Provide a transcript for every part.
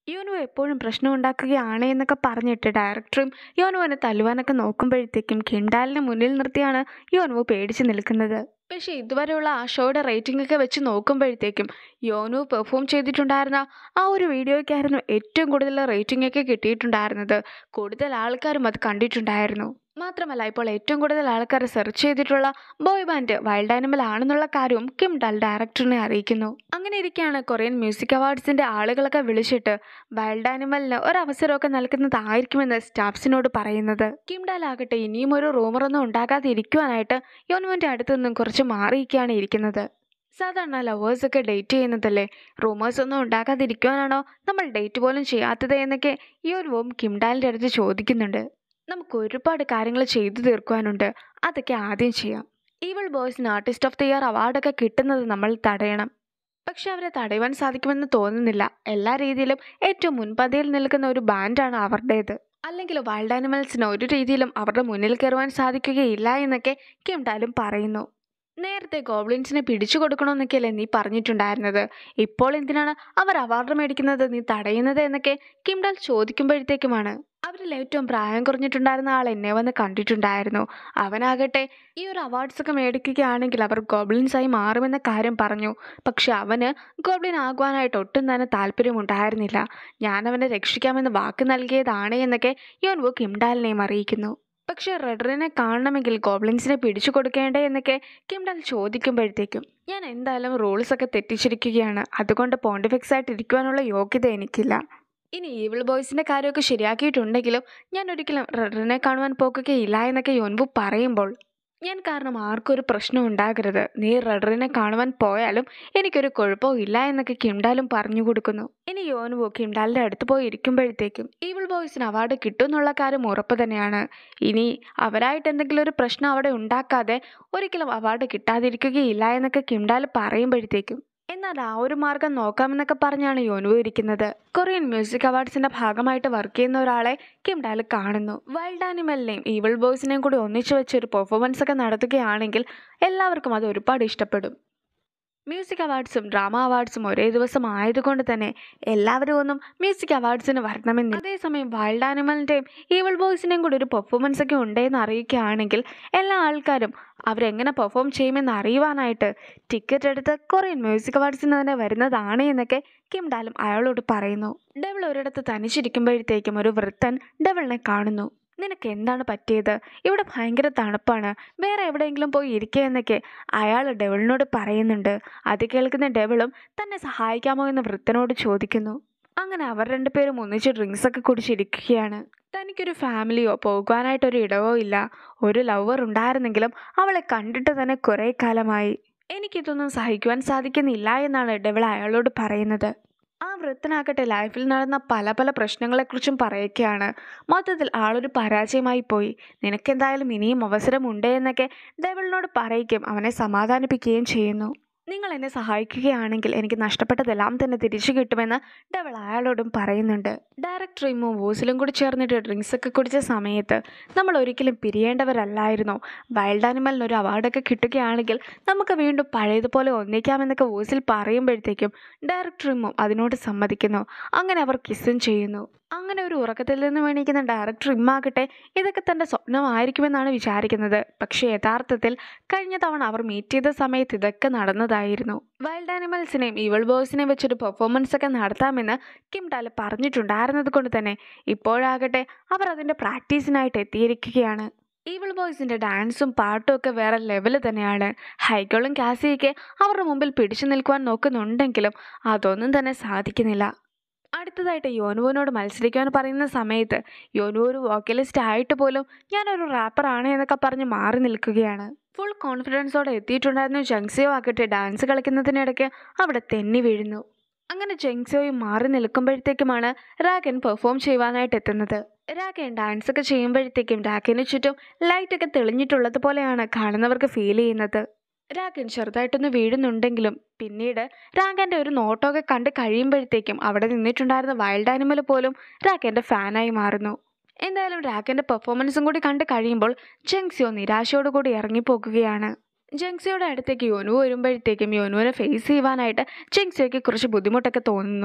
യോനു എപ്പോഴും പ്രശ്നം ഉണ്ടാക്കുകയാണ് എന്നൊക്കെ പറഞ്ഞിട്ട് ഡയറക്ടറും യോനുവിനെ തല്ലുവാനൊക്കെ നോക്കുമ്പോഴത്തേക്കും കിണ്ടാലിനെ മുന്നിൽ നിർത്തിയാണ് യോനുവ് പേടിച്ച് നിൽക്കുന്നത് പക്ഷേ ഇതുവരെയുള്ള ആ ഷോയുടെ റേറ്റിംഗ് ഒക്കെ വെച്ച് നോക്കുമ്പോഴത്തേക്കും യോനു പെർഫോം ചെയ്തിട്ടുണ്ടായിരുന്ന ആ ഒരു വീഡിയോയ്ക്കായിരുന്നു ഏറ്റവും കൂടുതൽ റേറ്റിംഗ് ഒക്കെ കിട്ടിയിട്ടുണ്ടായിരുന്നത് കൂടുതൽ ആൾക്കാരും അത് കണ്ടിട്ടുണ്ടായിരുന്നു മാത്രമല്ല ഇപ്പോൾ ഏറ്റവും കൂടുതൽ ആൾക്കാർ സെർച്ച് ചെയ്തിട്ടുള്ള ബോയ് ബാൻഡ് വൈൽഡ് ആനിമൽ ആണെന്നുള്ള കാര്യവും കിം ഡൽ ഡയറക്ടറിനെ അറിയിക്കുന്നു അങ്ങനെ ഇരിക്കെയാണ് കൊറിയൻ മ്യൂസിക് അവാർഡ്സിന്റെ ആളുകളൊക്കെ വിളിച്ചിട്ട് വൈൽഡ് ആനിമലിന് ഒരു അവസരമൊക്കെ നൽകുന്നതായിരിക്കുമെന്ന് സ്റ്റാഫ്സിനോട് പറയുന്നത് കിം ഡൽ ആകട്ടെ ഇനിയും ഒരു റൂമറൊന്നും ഉണ്ടാകാതെ ഇരിക്കുവാനായിട്ട് യോനുവിന്റെ അടുത്ത് നിന്നും കുറച്ച് മാറിയിരിക്കുകയാണ് ഇരിക്കുന്നത് സാധാരണ ലവേഴ്സൊക്കെ ഡേറ്റ് ചെയ്യുന്നതല്ലേ റൂമേഴ്സ് ഒന്നും ഉണ്ടാകാതിരിക്കുവാനാണോ നമ്മൾ ഡേറ്റ് പോലും ചെയ്യാത്തത് എന്നൊക്കെ യോനുവും കിംഡാലിൻ്റെ അടുത്ത് ചോദിക്കുന്നുണ്ട് നമുക്ക് ഒരുപാട് കാര്യങ്ങൾ ചെയ്തു തീർക്കുവാനുണ്ട് അതൊക്കെ ആദ്യം ചെയ്യാം ഈവൾ ബോയ്സിന് ആർട്ടിസ്റ്റ് ഓഫ് ദി ഇയർ അവാർഡൊക്കെ കിട്ടുന്നത് നമ്മൾ തടയണം പക്ഷെ അവരെ തടയുവാൻ സാധിക്കുമെന്ന് തോന്നുന്നില്ല എല്ലാ രീതിയിലും ഏറ്റവും മുൻപന്തിയിൽ നിൽക്കുന്ന ഒരു ബാൻഡാണ് അവരുടേത് അല്ലെങ്കിൽ വൈൽഡ് ആനിമൽസിന് ഒരു രീതിയിലും അവരുടെ മുന്നിൽ കയറുവാൻ സാധിക്കുകയില്ല എന്നൊക്കെ കിംഡാലും പറയുന്നു നേരത്തെ ഗോബ്ലിൻസിനെ പിടിച്ചു കൊടുക്കണമെന്നൊക്കെയല്ലേ നീ പറഞ്ഞിട്ടുണ്ടായിരുന്നത് ഇപ്പോൾ എന്തിനാണ് അവർ അവാർഡ് മേടിക്കുന്നത് നീ തടയുന്നത് എന്നൊക്കെ കിംഡാൽ ചോദിക്കുമ്പോഴത്തേക്കുമാണ് അവരിൽ ഏറ്റവും പ്രായം കുറഞ്ഞിട്ടുണ്ടായിരുന്ന ആൾ എന്നെ വന്ന് കണ്ടിട്ടുണ്ടായിരുന്നു അവനാകട്ടെ ഈ ഒരു അവാർഡ്സ് ഒക്കെ മേടിക്കുകയാണെങ്കിൽ അവർ ഗോബ്ലിൻസായി മാറുമെന്ന കാര്യം പറഞ്ഞു പക്ഷെ അവന് ഗോബ്ലിൻ ആകുവാനായിട്ട് ഒട്ടും തന്നെ താല്പര്യമുണ്ടായിരുന്നില്ല ഞാൻ അവനെ രക്ഷിക്കാമെന്ന് വാക്ക് നൽകിയതാണ് എന്നൊക്കെ യോൻവു കിംഡാലിനെയും അറിയിക്കുന്നു പക്ഷെ റെഡറിനെ കാണണമെങ്കിൽ ഗോബ്ലിൻസിനെ പിടിച്ചു കൊടുക്കേണ്ടേ എന്നൊക്കെ കിംഡാൽ ചോദിക്കുമ്പോഴത്തേക്കും ഞാൻ എന്തായാലും റൂൾസ് ഒക്കെ തെറ്റിച്ചിരിക്കുകയാണ് അതുകൊണ്ട് പോണ്ടിഫിക്സ് ആയിട്ട് ഇരിക്കുവാനുള്ള യോഗ്യത എനിക്കില്ല ഇനി ഈവിൾ ബോയ്സിന്റെ കാര്യമൊക്കെ ശരിയാക്കിയിട്ടുണ്ടെങ്കിലും ഞാൻ ഒരിക്കലും റെഡറിനെ കാണുവാൻ പോകുകയില്ല എന്നൊക്കെ യോൻവു പറയുമ്പോൾ ഞാൻ കാരണം ആർക്കും ഒരു പ്രശ്നം ഉണ്ടാകരുത് നീ റെഡറിനെ കാണുവാൻ പോയാലും എനിക്കൊരു കുഴപ്പവും ഇല്ല എന്നൊക്കെ കിംഡാലും പറഞ്ഞു കൊടുക്കുന്നു ഇനി യോനുവോ കിംഡാലിന്റെ അടുത്ത് പോയി ഇരിക്കുമ്പോഴത്തേക്കും ഈവിൾ ബോയ്സിന് അവാർഡ് കിട്ടുമെന്നുള്ള കാര്യം ഉറപ്പ് തന്നെയാണ് ഇനി അവരായിട്ട് എന്തെങ്കിലും ഒരു പ്രശ്നം അവിടെ ഉണ്ടാക്കാതെ ഒരിക്കലും അവാർഡ് കിട്ടാതിരിക്കുകയില്ല എന്നൊക്കെ കിംഡാൽ പറയുമ്പോഴത്തേക്കും എന്നാൽ ആ ഒരു മാർഗം നോക്കാമെന്നൊക്കെ പറഞ്ഞാണ് യോനുവു ഇരിക്കുന്നത് കൊറിയൻ മ്യൂസിക് അവാർഡ്സിന്റെ ഭാഗമായിട്ട് വർക്ക് ചെയ്യുന്ന ഒരാളെ കിംഡാൽ കാണുന്നു വൈൽഡ് ആനിമലിനെയും ഈവിൾ ബോയ്സിനെയും കൂടി ഒന്നിച്ചു വെച്ചൊരു പെർഫോമൻസ് ഒക്കെ നടത്തുകയാണെങ്കിൽ എല്ലാവർക്കും അത് ഒരുപാട് ഇഷ്ടപ്പെടും മ്യൂസിക് അവാർഡ്സും ഡ്രാമ അവാർഡ്സും ഒരേ ദിവസം ആയതുകൊണ്ട് തന്നെ എല്ലാവരും ഒന്നും മ്യൂസിക് അവാർഡ്സിന് വരണമെന്നില്ല അതേസമയം വൈൽഡ് ആനിമലിൻ്റെയും ഈവിൾ ബോയ്സിൻ്റെയും കൂടി ഒരു പെർഫോമൻസ് ഒക്കെ ഉണ്ടെന്ന് അറിയിക്കുകയാണെങ്കിൽ എല്ലാ ആൾക്കാരും അവരെങ്ങനെ പെർഫോം ചെയ്യുമെന്ന് അറിയുവാനായിട്ട് ടിക്കറ്റ് എടുത്ത് കൊറിയൻ മ്യൂസിക് അവാർഡ്സിന് തന്നെ വരുന്നതാണ് എന്നൊക്കെ കിം ഡാലും അയാളോട് പറയുന്നു ഡെവിൾ ഒരിടത്ത് തനിച്ചിരിക്കുമ്പോഴത്തേക്കും ഒരു വൃത്തൻ ഡെവിളിനെ കാണുന്നു നിനക്ക് എന്താണ് പറ്റിയത് ഇവിടെ ഭയങ്കര തണുപ്പാണ് വേറെ എവിടെയെങ്കിലും പോയി ഇരിക്കുക എന്നൊക്കെ അയാൾ ഡെവിളിനോട് പറയുന്നുണ്ട് അത് കേൾക്കുന്ന ഡെവിളും തന്നെ സഹായിക്കാമോ എന്ന് വൃത്തനോട് ചോദിക്കുന്നു അങ്ങനെ അവർ രണ്ടുപേരും ഒന്നിച്ച് ഡ്രിങ്ക്സ് ഒക്കെ കുടിച്ചിരിക്കുകയാണ് തനിക്കൊരു ഫാമിലിയോ പോകുവാനായിട്ടൊരു ഇടവോ ഇല്ല ഒരു ലവർ ഉണ്ടായിരുന്നെങ്കിലും അവളെ കണ്ടിട്ട് തന്നെ കുറേ കാലമായി എനിക്കിതൊന്നും സഹിക്കുവാൻ സാധിക്കുന്നില്ല എന്നാണ് ഡെവിൾ അയാളോട് പറയുന്നത് ആ വൃത്തനാകട്ടെ ലൈഫിൽ നടന്ന പല പല പ്രശ്നങ്ങളെക്കുറിച്ചും പറയുകയാണ് മൊത്തത്തിൽ ആളൊരു പരാജയമായി പോയി നിനക്കെന്തായാലും ഇനിയും അവസരമുണ്ട് എന്നൊക്കെ ഡെവിളിനോട് പറയുകയും അവനെ സമാധാനിപ്പിക്കുകയും ചെയ്യുന്നു നിങ്ങൾ എന്നെ സഹായിക്കുകയാണെങ്കിൽ എനിക്ക് നഷ്ടപ്പെട്ടതെല്ലാം തന്നെ തിരിച്ചു കിട്ടുമെന്ന് ഡെവൾ അയാളോടും പറയുന്നുണ്ട് ഡയറക്ടർ ഇമ്മോ വോസിലും കൂടി ചേർന്നിട്ട് ഡ്രിങ്ക്സ് ഒക്കെ കുടിച്ച സമയത്ത് നമ്മൾ ഒരിക്കലും പിരിയേണ്ടവരല്ലായിരുന്നു വൈൽഡ് ആനിമലിന് ഒരു അവാർഡൊക്കെ കിട്ടുകയാണെങ്കിൽ നമുക്ക് വീണ്ടും പഴയതുപോലെ ഒന്നിക്കാമെന്നൊക്കെ വോസിൽ പറയുമ്പോഴത്തേക്കും ഡയറക്ടർ ഇമ്മോ അതിനോട് സമ്മതിക്കുന്നു അങ്ങനെ അവർ കിസ്സും ചെയ്യുന്നു അങ്ങനെ ഒരു ഉറക്കത്തിൽ നിന്ന് എണീക്കുന്ന ഡയറക്ടർ ഇമ്മാകട്ടെ ഇതൊക്കെ തൻ്റെ സ്വപ്നമായിരിക്കുമെന്നാണ് വിചാരിക്കുന്നത് പക്ഷേ യഥാർത്ഥത്തിൽ കഴിഞ്ഞ തവണ അവർ മീറ്റ് ചെയ്ത സമയത്ത് ഇതൊക്കെ നടന്നതായിരുന്നു വൈൽഡ് ആനിമൽസിനെയും ഇവൾ ബോയ്സിനെയും വെച്ചൊരു പെർഫോമൻസ് ഒക്കെ നടത്താമെന്ന് കിം ടാൽ പറഞ്ഞിട്ടുണ്ടായിരുന്നത് കൊണ്ട് തന്നെ ഇപ്പോഴാകട്ടെ അവർ അതിൻ്റെ പ്രാക്ടീസിനായിട്ട് എത്തിയിരിക്കുകയാണ് ഈവിൾ ബോയ്സിൻ്റെ ഡാൻസും പാട്ടും ഒക്കെ വേറെ ലെവൽ തന്നെയാണ് ഹൈഗോളും കാസിയൊക്കെ അവരുടെ മുമ്പിൽ പിടിച്ചു നിൽക്കുവാൻ നോക്കുന്നുണ്ടെങ്കിലും അതൊന്നും തന്നെ സാധിക്കുന്നില്ല അടുത്തതായിട്ട് യോനുവിനോട് മത്സരിക്കുവാൻ പറയുന്ന സമയത്ത് യോനു ഒരു വോക്കലിസ്റ്റ് ആയിട്ട് പോലും ഞാനൊരു റാപ്പറാണ് എന്നൊക്കെ പറഞ്ഞ് മാറി നിൽക്കുകയാണ് ഫുൾ കോൺഫിഡൻസോടെ എത്തിയിട്ടുണ്ടായിരുന്നു ജങ്സിയോ ആകട്ടെ ഡാൻസ് കളിക്കുന്നതിനിടയ്ക്ക് അവിടെ തെന്നി വീഴുന്നു അങ്ങനെ ജങ്സിയോയും മാറി നിൽക്കുമ്പോഴത്തേക്കുമാണ് രാഗൻ പെർഫോം ചെയ്യുവാനായിട്ട് എത്തുന്നത് രാഗൻ ഡാൻസ് ഒക്കെ ചെയ്യുമ്പോഴത്തേക്കും രാഗന് ചുറ്റും ലൈറ്റൊക്കെ തെളിഞ്ഞിട്ടുള്ളത് പോലെയാണ് കാണുന്നവർക്ക് ഫീൽ ചെയ്യുന്നത് രാഗൻ ചെറുതായിട്ടൊന്ന് വീഴുന്നുണ്ടെങ്കിലും പിന്നീട് രാഗന്റെ ഒരു നോട്ടമൊക്കെ കണ്ട് കഴിയുമ്പോഴത്തേക്കും അവിടെ നിന്നിട്ടുണ്ടായിരുന്ന വൈൽഡ് ആനിമൽ പോലും രാഗന്റെ ഫാനായി മാറുന്നു എന്തായാലും രാഗന്റെ പെർഫോമൻസും കൂടി കണ്ട് കഴിയുമ്പോൾ ജങ്സിയോ നിരാശയോടുകൂടി ഇറങ്ങിപ്പോകുകയാണ് ജങ്സിയോടെ അടുത്തേക്ക് യോനു വരുമ്പോഴത്തേക്കും യോനുവിനെ ഫേസ് ചെയ്യുവാനായിട്ട് ജങ്സിയോയ്ക്ക് കുറച്ച് ബുദ്ധിമുട്ടൊക്കെ തോന്നുന്നു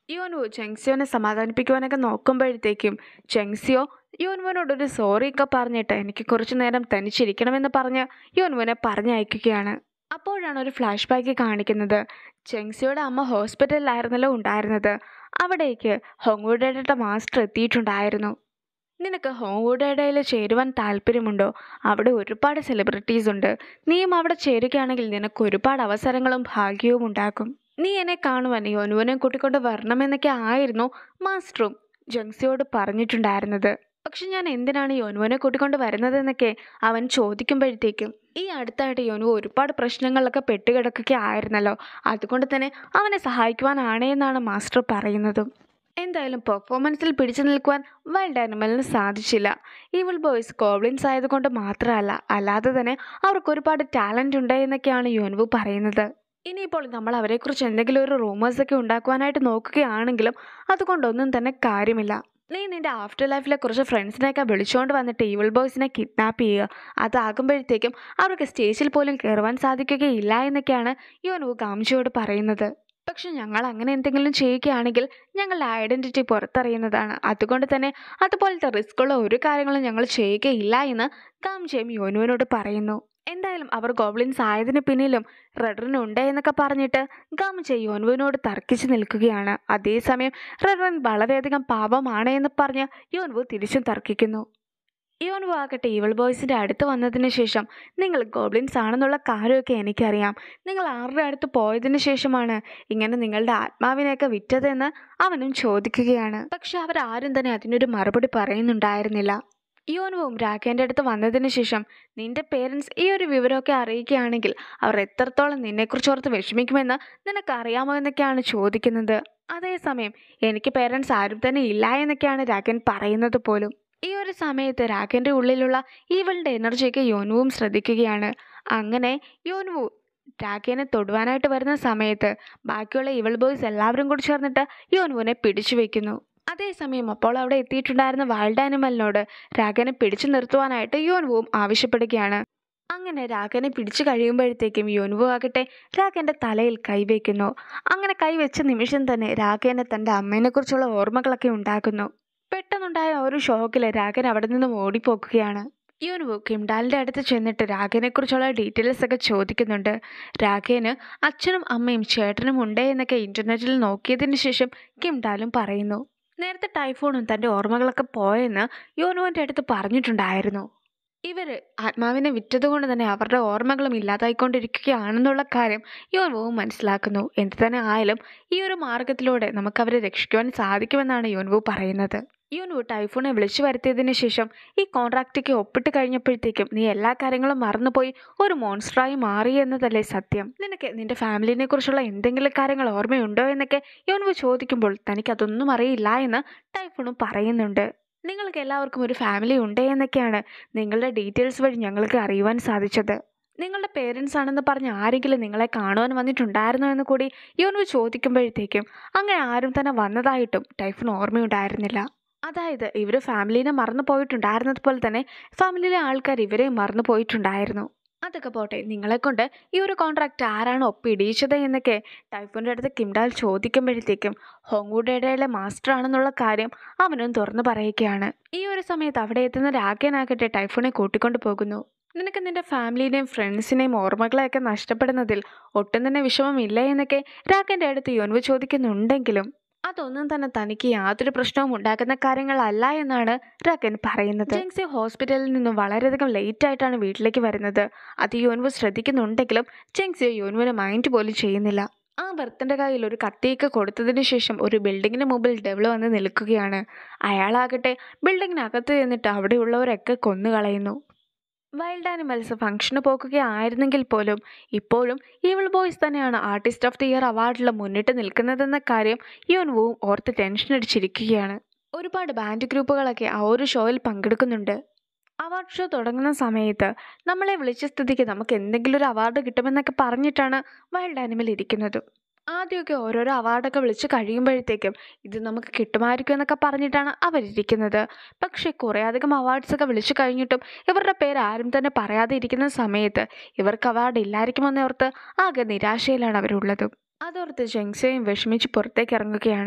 യോൻവു ചെങ്സിയോനെ സമാധാനിപ്പിക്കുവാനൊക്കെ നോക്കുമ്പോഴത്തേക്കും ചെങ്സിയോ യോൻവുവിനോടൊരു സോറി ഒക്കെ പറഞ്ഞിട്ട് എനിക്ക് കുറച്ചു നേരം തനിച്ചിരിക്കണമെന്ന് പറഞ്ഞ് യോൻവുവിനെ പറഞ്ഞയക്കുകയാണ് അപ്പോഴാണ് ഒരു ഫ്ലാഷ് ബാക്ക് കാണിക്കുന്നത് ചെങ്സിയുടെ അമ്മ ഹോസ്പിറ്റലിലായിരുന്നല്ലോ ഉണ്ടായിരുന്നത് അവിടേക്ക് ഹോങ്വുഡയുടെ മാസ്റ്റർ എത്തിയിട്ടുണ്ടായിരുന്നു നിനക്ക് ഹോങ്വുഡയിൽ ചേരുവാൻ താല്പര്യമുണ്ടോ അവിടെ ഒരുപാട് സെലിബ്രിറ്റീസ് ഉണ്ട് നീയും അവിടെ ചേരുകയാണെങ്കിൽ നിനക്ക് ഒരുപാട് അവസരങ്ങളും ഭാഗ്യവും ഉണ്ടാക്കും നീ എന്നെ കാണുവാൻ യോനുവിനെ കൂട്ടിക്കൊണ്ട് വരണമെന്നൊക്കെ ആയിരുന്നു മാസ്റ്ററും ജങ്സിയോട് പറഞ്ഞിട്ടുണ്ടായിരുന്നത് പക്ഷെ ഞാൻ എന്തിനാണ് യോനുവിനെ കൂട്ടിക്കൊണ്ട് വരുന്നതെന്നൊക്കെ അവൻ ചോദിക്കുമ്പോഴത്തേക്കും ഈ അടുത്തായിട്ട് യോനു ഒരുപാട് പ്രശ്നങ്ങളിലൊക്കെ പെട്ടുകിടക്കുക ആയിരുന്നല്ലോ അതുകൊണ്ട് തന്നെ അവനെ സഹായിക്കുവാനാണ് എന്നാണ് മാസ്റ്റർ പറയുന്നതും എന്തായാലും പെർഫോമൻസിൽ പിടിച്ചു നിൽക്കുവാൻ വൈൽഡ് ആനിമലിന് സാധിച്ചില്ല ഈവിൾ ബോയ്സ് ഗോബ്ലിൻസ് ആയതുകൊണ്ട് മാത്രമല്ല അല്ലാതെ തന്നെ അവർക്ക് ഒരുപാട് ടാലൻ്റ് ഉണ്ട് എന്നൊക്കെയാണ് യോനുവു പറയുന്നത് ഇനിയിപ്പോൾ നമ്മൾ അവരെക്കുറിച്ച് എന്തെങ്കിലും ഒരു റൂമേഴ്സൊക്കെ ഉണ്ടാക്കുവാനായിട്ട് നോക്കുകയാണെങ്കിലും അതുകൊണ്ടൊന്നും തന്നെ കാര്യമില്ല നീ നിന്റെ ആഫ്റ്റർ ലൈഫിലെ കുറച്ച് ഫ്രണ്ട്സിനെയൊക്കെ വിളിച്ചുകൊണ്ട് വന്നിട്ട് ഈവിൾ ബോയ്സിനെ കിഡ്നാപ്പ് ചെയ്യുക അതാകുമ്പോഴത്തേക്കും അവർക്ക് സ്റ്റേജിൽ പോലും കയറുവാൻ സാധിക്കുകയില്ല എന്നൊക്കെയാണ് യോനുവു ഗാംജിയോട് പറയുന്നത് പക്ഷെ ഞങ്ങൾ അങ്ങനെ എന്തെങ്കിലും ചെയ്യുകയാണെങ്കിൽ ഞങ്ങളുടെ ഐഡൻറ്റിറ്റി പുറത്തറിയുന്നതാണ് അതുകൊണ്ട് തന്നെ അതുപോലത്തെ റിസ്ക്കുള്ള ഒരു കാര്യങ്ങളും ഞങ്ങൾ ചെയ്യുകയില്ല എന്ന് ഗാംജയും യോനുവിനോട് പറയുന്നു എന്തായാലും അവർ ഗോബ്ലിൻസ് ആയതിന് പിന്നിലും റെഡറിനുണ്ട് എന്നൊക്കെ പറഞ്ഞിട്ട് ഗാംജ യോനുവിനോട് തർക്കിച്ച് നിൽക്കുകയാണ് അതേസമയം റെഡറൻ വളരെയധികം പാപമാണ് എന്ന് പറഞ്ഞ് യോനുവു തിരിച്ചും തർക്കിക്കുന്നു യോനുവു ആകട്ടെ ഈവൾ ബോയ്സിൻ്റെ അടുത്ത് വന്നതിന് ശേഷം നിങ്ങൾ ഗോബ്ലിൻസ് ആണെന്നുള്ള കാര്യമൊക്കെ എനിക്കറിയാം നിങ്ങൾ ആരുടെ അടുത്ത് പോയതിന് ശേഷമാണ് ഇങ്ങനെ നിങ്ങളുടെ ആത്മാവിനെയൊക്കെ വിറ്റതെന്ന് അവനും ചോദിക്കുകയാണ് പക്ഷെ അവരാരും തന്നെ അതിനൊരു മറുപടി പറയുന്നുണ്ടായിരുന്നില്ല യോനുവും രാഖേൻ്റെ അടുത്ത് വന്നതിന് ശേഷം നിന്റെ പേരൻസ് ഈ ഒരു വിവരമൊക്കെ അറിയിക്കുകയാണെങ്കിൽ അവർ എത്രത്തോളം നിന്നെക്കുറിച്ച് ഓർത്ത് വിഷമിക്കുമെന്ന് നിനക്കറിയാമോ എന്നൊക്കെയാണ് ചോദിക്കുന്നത് അതേസമയം എനിക്ക് പേരൻസ് ആരും തന്നെ ഇല്ല എന്നൊക്കെയാണ് രാഖൻ പറയുന്നത് പോലും ഈ ഒരു സമയത്ത് രാഖൻ്റെ ഉള്ളിലുള്ള ഈവളുടെ എനർജിയൊക്കെ യോനുവും ശ്രദ്ധിക്കുകയാണ് അങ്ങനെ യോനുവു രാഖേനെ തൊടുവാനായിട്ട് വരുന്ന സമയത്ത് ബാക്കിയുള്ള ഇവൾ ബോയ്സ് എല്ലാവരും കൂടി ചേർന്നിട്ട് യോനുവിനെ പിടിച്ചു വെക്കുന്നു അതേസമയം അപ്പോൾ അവിടെ എത്തിയിട്ടുണ്ടായിരുന്ന വൈൽഡ് ആനിമലിനോട് രാഘനെ പിടിച്ചു നിർത്തുവാനായിട്ട് യോനുവും ആവശ്യപ്പെടുകയാണ് അങ്ങനെ രാഘനെ പിടിച്ചു കഴിയുമ്പോഴത്തേക്കും യോനുവു ആകട്ടെ രാഘൻ്റെ തലയിൽ കൈവയ്ക്കുന്നു അങ്ങനെ കൈവച്ച നിമിഷം തന്നെ രാഘനെ തൻ്റെ അമ്മേനെക്കുറിച്ചുള്ള ഓർമ്മകളൊക്കെ ഉണ്ടാക്കുന്നു പെട്ടെന്നുണ്ടായ ഒരു ഷോക്കിൽ രാഘൻ അവിടെ നിന്നും ഓടിപ്പോക്കുകയാണ് യോനുവു കിംഡാലിൻ്റെ അടുത്ത് ചെന്നിട്ട് രാഘനെക്കുറിച്ചുള്ള ഡീറ്റെയിൽസ് ഒക്കെ ചോദിക്കുന്നുണ്ട് രാഘേന് അച്ഛനും അമ്മയും ചേട്ടനും ഉണ്ടേ എന്നൊക്കെ ഇൻ്റർനെറ്റിൽ നോക്കിയതിന് ശേഷം കിംഡാലും പറയുന്നു നേരത്തെ ടൈഫോണും തൻ്റെ ഓർമ്മകളൊക്കെ പോയെന്ന് യോനുവിൻ്റെ അടുത്ത് പറഞ്ഞിട്ടുണ്ടായിരുന്നു ഇവർ ആത്മാവിനെ വിറ്റതുകൊണ്ട് തന്നെ അവരുടെ ഓർമ്മകളും ഇല്ലാതായിക്കൊണ്ടിരിക്കുകയാണെന്നുള്ള കാര്യം യോനുവും മനസ്സിലാക്കുന്നു എന്ത് തന്നെ ആയാലും ഈ ഒരു മാർഗത്തിലൂടെ നമുക്ക് അവരെ രക്ഷിക്കുവാൻ സാധിക്കുമെന്നാണ് യോനുവു പറയുന്നത് യോനുവു ടൈഫോണെ വിളിച്ചു വരുത്തിയതിന് ശേഷം ഈ കോൺട്രാക്റ്റിക്ക് ഒപ്പിട്ട് കഴിഞ്ഞപ്പോഴത്തേക്കും നീ എല്ലാ കാര്യങ്ങളും മറന്നുപോയി ഒരു മോൺസ്റ്ററായി മാറി എന്നതല്ലേ സത്യം നിനക്ക് നിന്റെ ഫാമിലിനെ കുറിച്ചുള്ള എന്തെങ്കിലും കാര്യങ്ങൾ ഓർമ്മയുണ്ടോ എന്നൊക്കെ യോനുവു ചോദിക്കുമ്പോൾ തനിക്ക് അതൊന്നും അറിയില്ല എന്ന് ടൈഫോണും പറയുന്നുണ്ട് നിങ്ങൾക്ക് എല്ലാവർക്കും ഒരു ഫാമിലി ഉണ്ട് എന്നൊക്കെയാണ് നിങ്ങളുടെ ഡീറ്റെയിൽസ് വഴി ഞങ്ങൾക്ക് അറിയുവാൻ സാധിച്ചത് നിങ്ങളുടെ പേരൻസ് ആണെന്ന് പറഞ്ഞ് ആരെങ്കിലും നിങ്ങളെ കാണുവാൻ വന്നിട്ടുണ്ടായിരുന്നോ എന്ന് കൂടി യോനു ചോദിക്കുമ്പോഴത്തേക്കും അങ്ങനെ ആരും തന്നെ വന്നതായിട്ടും ടൈഫിന് ഓർമ്മയുണ്ടായിരുന്നില്ല അതായത് ഇവർ ഫാമിലീനെ മറന്നു പോയിട്ടുണ്ടായിരുന്നത് പോലെ തന്നെ ഫാമിലിയിലെ ആൾക്കാർ ഇവരെ മറന്നു പോയിട്ടുണ്ടായിരുന്നു അതൊക്കെ പോട്ടെ നിങ്ങളെക്കൊണ്ട് ഈ ഒരു കോൺട്രാക്റ്റ് ആരാണ് ഒപ്പിടിയിച്ചത് എന്നൊക്കെ ടൈഫോൻ്റെ അടുത്ത് കിംഡാൽ ചോദിക്കുമ്പോഴത്തേക്കും ഹോങ്വുഡയുടെ മാസ്റ്റർ ആണെന്നുള്ള കാര്യം അവനും തുറന്നു പറയുകയാണ് ഈ ഒരു സമയത്ത് അവിടെ എത്തുന്ന രാഖേനാകട്ടെ ടൈഫോണെ കൂട്ടിക്കൊണ്ടു പോകുന്നു നിനക്ക് നിന്റെ ഫാമിലിയുടെയും ഫ്രണ്ട്സിനെയും ഓർമ്മകളെയൊക്കെ നഷ്ടപ്പെടുന്നതിൽ ഒട്ടും തന്നെ വിഷമമില്ല എന്നൊക്കെ രാഖൻ്റെ അടുത്ത് യോൻവു ചോദിക്കുന്നുണ്ടെങ്കിലും അതൊന്നും തന്നെ തനിക്ക് യാതൊരു പ്രശ്നവും ഉണ്ടാക്കുന്ന കാര്യങ്ങളല്ല എന്നാണ് റക്കൻ പറയുന്നത് ജെങ്സി ഹോസ്പിറ്റലിൽ നിന്നും വളരെയധികം ലേറ്റ് ആയിട്ടാണ് വീട്ടിലേക്ക് വരുന്നത് അത് യോൻവു ശ്രദ്ധിക്കുന്നുണ്ടെങ്കിലും ജെങ്സി യോൻവിന് മൈൻഡ് പോലും ചെയ്യുന്നില്ല ആ ഭർത്തൻ്റെ കയ്യിൽ ഒരു കത്തിയൊക്കെ കൊടുത്തതിന് ശേഷം ഒരു ബിൽഡിങ്ങിന് മുമ്പിൽ ഡെവൽ വന്ന് നിൽക്കുകയാണ് അയാളാകട്ടെ ബിൽഡിങ്ങിനകത്ത് ചെന്നിട്ട് അവിടെയുള്ളവരൊക്കെ കൊന്നുകളയുന്നു വൈൽഡ് ആനിമൽസ് ഫംഗ്ഷന് പോകുകയായിരുന്നെങ്കിൽ പോലും ഇപ്പോഴും ഈവിൾ ബോയ്സ് തന്നെയാണ് ആർട്ടിസ്റ്റ് ഓഫ് ദി ഇയർ അവാർഡിൽ മുന്നിട്ട് നിൽക്കുന്നതെന്ന കാര്യം യോൻവുവും ഓർത്ത് ടെൻഷൻ അടിച്ചിരിക്കുകയാണ് ഒരുപാട് ബാൻഡ് ഗ്രൂപ്പുകളൊക്കെ ആ ഒരു ഷോയിൽ പങ്കെടുക്കുന്നുണ്ട് അവാർഡ് ഷോ തുടങ്ങുന്ന സമയത്ത് നമ്മളെ വിളിച്ച സ്ഥിതിക്ക് നമുക്ക് എന്തെങ്കിലും ഒരു അവാർഡ് കിട്ടുമെന്നൊക്കെ പറഞ്ഞിട്ടാണ് വൈൽഡ് ആനിമൽ ഇരിക്കുന്നത് ആദ്യമൊക്കെ ഓരോരോ അവാർഡൊക്കെ വിളിച്ച് കഴിയുമ്പോഴത്തേക്കും ഇത് നമുക്ക് കിട്ടുമായിരിക്കും എന്നൊക്കെ പറഞ്ഞിട്ടാണ് അവരിരിക്കുന്നത് പക്ഷേ കുറേ അധികം അവാർഡ്സൊക്കെ വിളിച്ചു കഴിഞ്ഞിട്ടും ഇവരുടെ പേര് ആരും തന്നെ പറയാതെ ഇരിക്കുന്ന സമയത്ത് ഇവർക്ക് അവാർഡ് ഇല്ലായിരിക്കുമെന്ന് ഓർത്ത് ആകെ നിരാശയിലാണ് അവരുള്ളത് അതോർത്ത് ജെങ്സയും വിഷമിച്ച് പുറത്തേക്ക് ഇറങ്ങുകയാണ്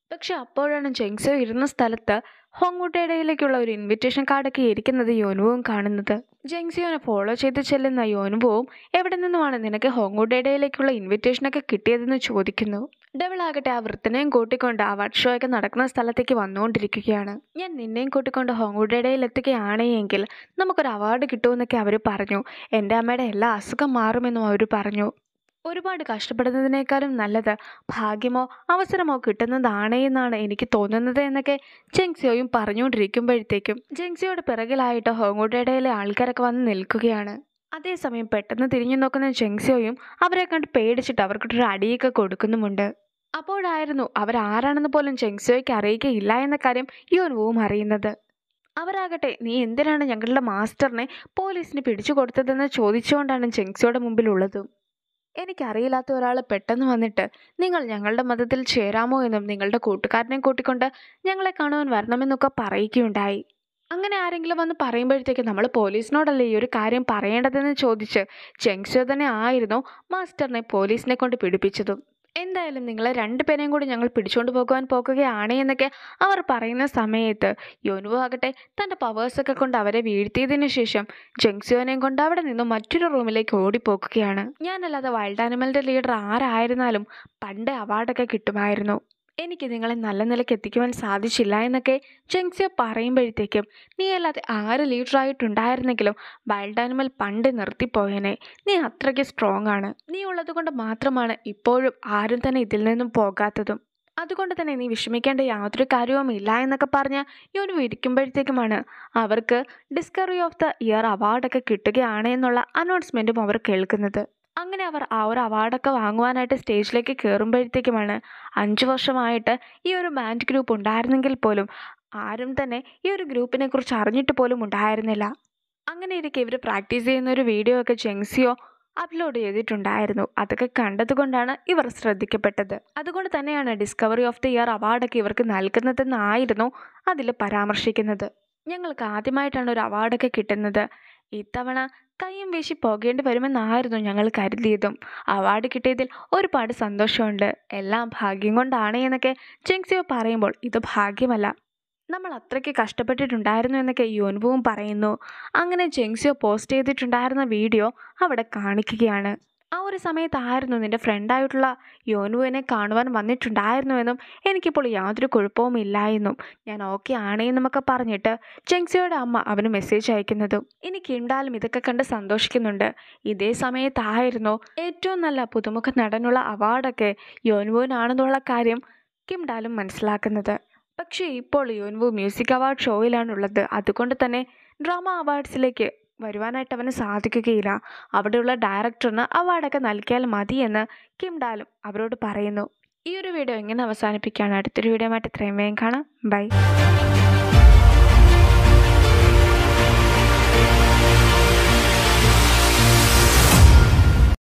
പക്ഷെ അപ്പോഴാണ് ജെങ്സോ ഇരുന്ന സ്ഥലത്ത് ഹോങ്കുട്ടയുടെയിലേക്കുള്ള ഒരു ഇൻവിറ്റേഷൻ കാർഡൊക്കെ ഇരിക്കുന്നത് യോനുവും കാണുന്നത് ജെങ്സിയോനെ ഫോളോ ചെയ്ത് ചെല്ലുന്ന യോനുവും എവിടെ നിന്നുമാണ് നിനക്ക് ഹോങ്കുട്ടയുടെയിലേക്കുള്ള ഇൻവിറ്റേഷനൊക്കെ കിട്ടിയതെന്ന് ചോദിക്കുന്നു ഡെവിളാകട്ടെ ആ വൃത്തനെയും കൂട്ടിക്കൊണ്ട് അവാർഡ് ഷോ ഒക്കെ നടക്കുന്ന സ്ഥലത്തേക്ക് വന്നുകൊണ്ടിരിക്കുകയാണ് ഞാൻ നിന്നെയും കൂട്ടിക്കൊണ്ട് ഹോങ്കുട്ടയുടെയിൽ എത്തുകയാണ് എങ്കിൽ നമുക്കൊരു അവാർഡ് കിട്ടുമെന്നൊക്കെ അവർ പറഞ്ഞു എൻ്റെ അമ്മയുടെ എല്ലാ അസുഖം മാറുമെന്നും അവർ പറഞ്ഞു ഒരുപാട് കഷ്ടപ്പെടുന്നതിനേക്കാളും നല്ലത് ഭാഗ്യമോ അവസരമോ കിട്ടുന്നതാണ് എന്നാണ് എനിക്ക് തോന്നുന്നത് എന്നൊക്കെ ജെങ്സിയോയും പറഞ്ഞുകൊണ്ടിരിക്കുമ്പോഴത്തേക്കും ജെങ്സിയോയുടെ പിറകിലായിട്ട് ഹോങ്ങോട്ടയിലെ ആൾക്കാരൊക്കെ വന്ന് നിൽക്കുകയാണ് അതേസമയം പെട്ടെന്ന് തിരിഞ്ഞു നോക്കുന്ന ജെങ്സിയോയും അവരെ കണ്ട് പേടിച്ചിട്ട് അവർക്കൊരു അടിയൊക്കെ കൊടുക്കുന്നുമുണ്ട് അപ്പോഴായിരുന്നു അവരാരാണെന്ന് പോലും ജെങ്സിയോയ്ക്ക് അറിയുകയില്ല എന്ന കാര്യം യോനുവും അറിയുന്നത് അവരാകട്ടെ നീ എന്തിനാണ് ഞങ്ങളുടെ മാസ്റ്ററിനെ പോലീസിന് പിടിച്ചു കൊടുത്തതെന്ന് ചോദിച്ചുകൊണ്ടാണ് ജെങ്സിയോയുടെ മുമ്പിലുള്ളതും എനിക്കറിയില്ലാത്ത ഒരാൾ പെട്ടെന്ന് വന്നിട്ട് നിങ്ങൾ ഞങ്ങളുടെ മതത്തിൽ ചേരാമോ എന്നും നിങ്ങളുടെ കൂട്ടുകാരനെ കൂട്ടിക്കൊണ്ട് ഞങ്ങളെ കാണുവാൻ വരണമെന്നൊക്കെ പറയുകയുണ്ടായി അങ്ങനെ ആരെങ്കിലും വന്ന് പറയുമ്പോഴത്തേക്ക് നമ്മൾ പോലീസിനോടല്ലേ ഈ ഒരു കാര്യം പറയേണ്ടതെന്ന് ചോദിച്ച് ജെങ്സിയോ തന്നെ ആയിരുന്നു മാസ്റ്ററിനെ പോലീസിനെ കൊണ്ട് പിടിപ്പിച്ചതും എന്തായാലും നിങ്ങളെ രണ്ടുപേരെയും കൂടി ഞങ്ങൾ പിടിച്ചുകൊണ്ട് പോകുവാൻ പോകുകയാണ് എന്നൊക്കെ അവർ പറയുന്ന സമയത്ത് യോനുവോ ആകട്ടെ തൻ്റെ പവേഴ്സൊക്കെ കൊണ്ട് അവരെ വീഴ്ത്തിയതിനു ശേഷം ജെങ്സിയോനെയും കൊണ്ട് അവിടെ നിന്നും മറ്റൊരു റൂമിലേക്ക് ഓടിപ്പോക്കുകയാണ് ഞാനല്ലാതെ വൈൽഡ് ആനിമലിൻ്റെ ലീഡർ ആരായിരുന്നാലും പണ്ടേ അവാർഡൊക്കെ കിട്ടുമായിരുന്നു എനിക്ക് നിങ്ങളെ നല്ല നിലയ്ക്ക് എത്തിക്കുവാൻ സാധിച്ചില്ല എന്നൊക്കെ ജെങ്സിയ പറയുമ്പോഴത്തേക്കും നീ അല്ലാതെ ആര് ലീഡറായിട്ടുണ്ടായിരുന്നെങ്കിലും വൈൽഡ് ആനിമൽ പണ്ട് നിർത്തിപ്പോയേനെ നീ അത്രയ്ക്ക് സ്ട്രോങ് ആണ് നീ ഉള്ളത് കൊണ്ട് മാത്രമാണ് ഇപ്പോഴും ആരും തന്നെ ഇതിൽ നിന്നും പോകാത്തതും അതുകൊണ്ട് തന്നെ നീ വിഷമിക്കേണ്ട യാതൊരു കാര്യവും ഇല്ല എന്നൊക്കെ പറഞ്ഞ് യോനു ഇരിക്കുമ്പോഴത്തേക്കുമാണ് അവർക്ക് ഡിസ്കവറി ഓഫ് ദ ഇയർ അവാർഡൊക്കെ കിട്ടുകയാണ് എന്നുള്ള അനൗൺസ്മെൻറ്റും അവർ കേൾക്കുന്നത് അങ്ങനെ അവർ ആ ഒരു അവാർഡൊക്കെ വാങ്ങുവാനായിട്ട് സ്റ്റേജിലേക്ക് കയറുമ്പോഴത്തേക്കുമാണ് അഞ്ച് വർഷമായിട്ട് ഈ ഒരു ബാൻഡ് ഗ്രൂപ്പ് ഉണ്ടായിരുന്നെങ്കിൽ പോലും ആരും തന്നെ ഈ ഒരു ഗ്രൂപ്പിനെ കുറിച്ച് അറിഞ്ഞിട്ട് പോലും ഉണ്ടായിരുന്നില്ല അങ്ങനെ ഇരിക്കെ ഇവർ പ്രാക്ടീസ് ചെയ്യുന്ന ഒരു വീഡിയോ ഒക്കെ ജെങ്സിയോ അപ്ലോഡ് ചെയ്തിട്ടുണ്ടായിരുന്നു അതൊക്കെ കണ്ടതുകൊണ്ടാണ് ഇവർ ശ്രദ്ധിക്കപ്പെട്ടത് അതുകൊണ്ട് തന്നെയാണ് ഡിസ്കവറി ഓഫ് ദി ഇയർ അവാർഡൊക്കെ ഇവർക്ക് നൽകുന്നതെന്നായിരുന്നു അതിൽ പരാമർശിക്കുന്നത് ഞങ്ങൾക്ക് ആദ്യമായിട്ടാണ് ഒരു അവാർഡൊക്കെ കിട്ടുന്നത് ഇത്തവണ കയ്യും വീശി പോകേണ്ടി വരുമെന്നായിരുന്നു ഞങ്ങൾ കരുതിയതും അവാർഡ് കിട്ടിയതിൽ ഒരുപാട് സന്തോഷമുണ്ട് എല്ലാം ഭാഗ്യം കൊണ്ടാണ് എന്നൊക്കെ ജെങ്സിയോ പറയുമ്പോൾ ഇത് ഭാഗ്യമല്ല നമ്മൾ അത്രയ്ക്ക് കഷ്ടപ്പെട്ടിട്ടുണ്ടായിരുന്നു എന്നൊക്കെ യോൻവുവും പറയുന്നു അങ്ങനെ ജെങ്സിയോ പോസ്റ്റ് ചെയ്തിട്ടുണ്ടായിരുന്ന വീഡിയോ അവിടെ കാണിക്കുകയാണ് ആ ഒരു സമയത്തായിരുന്നു നിൻ്റെ ഫ്രണ്ടായിട്ടുള്ള യോനുവിനെ കാണുവാൻ വന്നിട്ടുണ്ടായിരുന്നുവെന്നും എനിക്കിപ്പോൾ യാതൊരു കുഴപ്പവും ഇല്ല എന്നും ഞാൻ ഓക്കെ ആണ് എന്നുമൊക്കെ പറഞ്ഞിട്ട് ജെങ്സിയോയുടെ അമ്മ അവന് മെസ്സേജ് അയക്കുന്നതും ഇനി കിണ്ടാലും ഇതൊക്കെ കണ്ട് സന്തോഷിക്കുന്നുണ്ട് ഇതേ സമയത്തായിരുന്നു ഏറ്റവും നല്ല പുതുമുഖ നടനുള്ള അവാർഡൊക്കെ യോനുവിനാണെന്നുള്ള കാര്യം കിംഡാലും മനസ്സിലാക്കുന്നത് പക്ഷേ ഇപ്പോൾ യോൻവു മ്യൂസിക് അവാർഡ് ഷോയിലാണുള്ളത് അതുകൊണ്ട് തന്നെ ഡ്രാമ അവാർഡ്സിലേക്ക് വരുവാനായിട്ട് അവന് സാധിക്കുകയില്ല അവിടെയുള്ള ഡയറക്ടറിന് അവാർഡൊക്കെ നൽകിയാൽ മതിയെന്ന് കിംഡാലും അവരോട് പറയുന്നു ഈ ഒരു വീഡിയോ എങ്ങനെ അവസാനിപ്പിക്കുകയാണ് അടുത്തൊരു വീഡിയോ ആയിട്ട് ഇത്രയും വേഗം കാണാം ബൈ